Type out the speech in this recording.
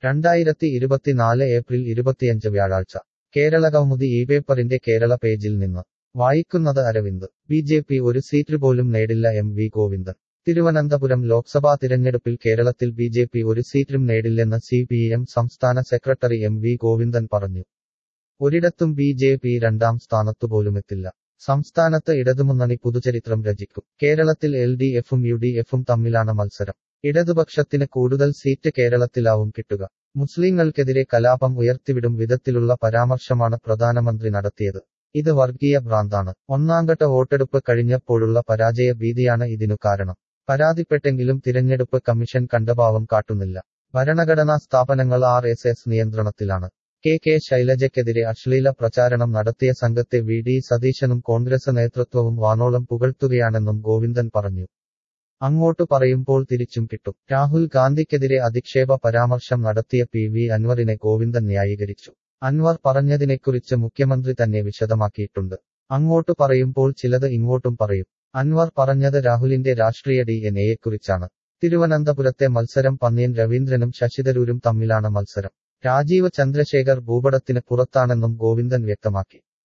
രണ്ടായിരത്തി ഇരുപത്തിനാല് ഏപ്രിൽ ഇരുപത്തിയഞ്ച് വ്യാഴാഴ്ച കേരള കൗമുദി ഈ പേപ്പറിന്റെ കേരള പേജിൽ നിന്ന് വായിക്കുന്നത് അരവിന്ദ് ബി ജെ പി ഒരു സീറ്റ് പോലും നേടില്ല എം വി ഗോവിന്ദൻ തിരുവനന്തപുരം ലോക്സഭാ തിരഞ്ഞെടുപ്പിൽ കേരളത്തിൽ ബി ജെ പി ഒരു സീറ്റും നേടില്ലെന്ന് സി പി എം സംസ്ഥാന സെക്രട്ടറി എം വി ഗോവിന്ദൻ പറഞ്ഞു ഒരിടത്തും ബി ജെ പി രണ്ടാം സ്ഥാനത്തുപോലുമെത്തില്ല സംസ്ഥാനത്ത് ഇടതുമുന്നണി പുതുചരിത്രം രചിക്കും കേരളത്തിൽ എൽ ഡി എഫും യു ഡി എഫും തമ്മിലാണ് മത്സരം ഇടതുപക്ഷത്തിന് കൂടുതൽ സീറ്റ് കേരളത്തിലാവും കിട്ടുക മുസ്ലിങ്ങൾക്കെതിരെ കലാപം ഉയർത്തിവിടും വിധത്തിലുള്ള പരാമർശമാണ് പ്രധാനമന്ത്രി നടത്തിയത് ഇത് വർഗീയ ഭ്രാന്താണ് ഒന്നാംഘട്ട വോട്ടെടുപ്പ് കഴിഞ്ഞപ്പോഴുള്ള പരാജയ ഭീതിയാണ് ഇതിനു കാരണം പരാതിപ്പെട്ടെങ്കിലും തിരഞ്ഞെടുപ്പ് കമ്മീഷൻ കണ്ടഭാവം കാട്ടുന്നില്ല ഭരണഘടനാ സ്ഥാപനങ്ങൾ ആർ എസ് എസ് നിയന്ത്രണത്തിലാണ് കെ കെ ശൈലജയ്ക്കെതിരെ അശ്ലീല പ്രചാരണം നടത്തിയ സംഘത്തെ വി ഡി സതീശനും കോൺഗ്രസ് നേതൃത്വവും വാനോളം പുകഴ്ത്തുകയാണെന്നും ഗോവിന്ദൻ പറഞ്ഞു അങ്ങോട്ട് പറയുമ്പോൾ തിരിച്ചും കിട്ടും രാഹുൽ ഗാന്ധിക്കെതിരെ അധിക്ഷേപ പരാമർശം നടത്തിയ പി വി അൻവറിനെ ഗോവിന്ദൻ ന്യായീകരിച്ചു അൻവർ പറഞ്ഞതിനെക്കുറിച്ച് മുഖ്യമന്ത്രി തന്നെ വിശദമാക്കിയിട്ടുണ്ട് അങ്ങോട്ട് പറയുമ്പോൾ ചിലത് ഇങ്ങോട്ടും പറയും അൻവർ പറഞ്ഞത് രാഹുലിന്റെ രാഷ്ട്രീയ ഡി എൻ എയെക്കുറിച്ചാണ് തിരുവനന്തപുരത്തെ മത്സരം പന്നിയൻ രവീന്ദ്രനും ശശിതരൂരും തമ്മിലാണ് മത്സരം രാജീവ് ചന്ദ്രശേഖർ ഭൂപടത്തിന് പുറത്താണെന്നും ഗോവിന്ദൻ വ്യക്തമാക്കി